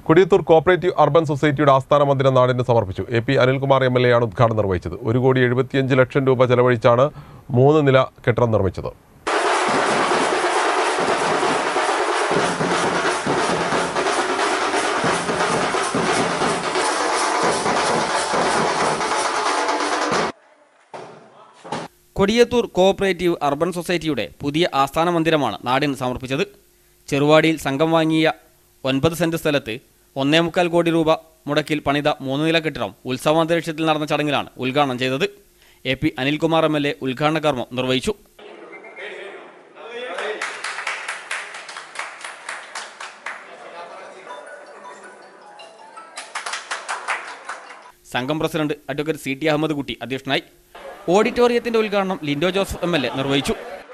Kodiyathur cooperative urban സൊസൈറ്റിയുടെ ആസ്ഥാന മന്ദിരം നാടിന് സമർപ്പിച്ചു A P Anilkumar M L എയാണ് ഉദ്ഘാടനം നിർവഹിച്ചത് ഒരു കോടി എഴുപത്തിയഞ്ച് ലക്ഷം രൂപ ചെലവഴിച്ചാണ് മൂന്ന് നില കെട്ടിടം നിർമ്മിച്ചത് കൊടിയത്തൂർ കോഓപ്പറേറ്റീവ് അർബൻ സൊസൈറ്റിയുടെ പുതിയ ആസ്ഥാന മന്ദിരമാണ് നാടിന് സമർപ്പിച്ചത് ചെറുവാടിയിൽ സംഘം വാങ്ങിയ ഒൻപത് സെന്റ് സ്ഥലത്ത് ഒന്നേ മുക്കാൽ കോടി രൂപ മുടക്കിൽ പണിത മൂന്ന് നില കെട്ടിടം ഉത്സവാന്തരീക്ഷത്തിൽ നടന്ന ചടങ്ങിലാണ് ഉദ്ഘാടനം ചെയ്തത് A P Anilkumar M L A ഉദ്ഘാടന കർമ്മം നിർവഹിച്ചു സംഘം president advocate C T Ahammed Kutty അധ്യക്ഷനായി ഓഡിറ്റോറിയത്തിന്റെ ഉദ്ഘാടനം Lindo Joseph M L A നിർവഹിച്ചു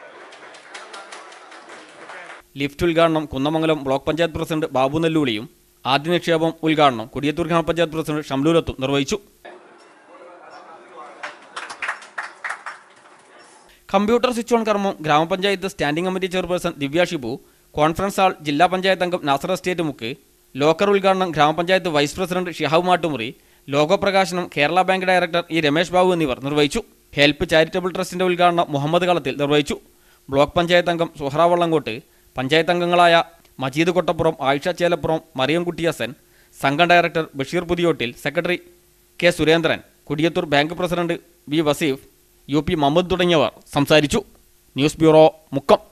ലിഫ്റ്റ് ഉദ്ഘാടനം കുന്നമംഗലം ബ്ലോക്ക് പഞ്ചായത്ത് പ്രസിഡന്റ് ബാബു നെല്ലൂളിയും ആദ്യ നിക്ഷേപം ഉദ്ഘാടനം കൊടിയത്തൂർ ഗ്രാമപഞ്ചായത്ത് പ്രസിഡന്റ് ഷംലൂലത്തും നിർവഹിച്ചു കമ്പ്യൂട്ടർ സ്വിച്ച് ഓൺ കർമ്മം grama panchayat standing committee chairperson Divya Shibu conference hall ജില്ലാ പഞ്ചായത്ത് അംഗം നാസർ എസ്റ്റേറ്റ് മുക്ക് ലോക്കർ ഉദ്ഘാടനം grama panchayat vice president Shihab Mattumuri logo പ്രകാശനം Kerala bank director E Ramesh Babu എന്നിവർ നിർവഹിച്ചു ഹെൽപ്പ് ചാരിറ്റബിൾ ട്രസ്റ്റിന്റെ ഉദ്ഘാടനം മുഹമ്മദ് കളത്തിൽ നിർവഹിച്ചു ബ്ലോക്ക് പഞ്ചായത്ത് അംഗം സുഹറ വള്ളങ്കോട്ട് പഞ്ചായത്ത് അംഗങ്ങളായ മജീദ് കൊട്ടപ്പുറം ആയിഷ ചേലപ്പുറം മറിയംകുട്ടി ഹസൻ സംഘം director Basheer Puthiyottil secretary K Surendran Kudiyathur bank president V Vaseef U P Muhammad തുടങ്ങിയവർ സംസാരിച്ചു ന്യൂസ് ബ്യൂറോ മുക്കം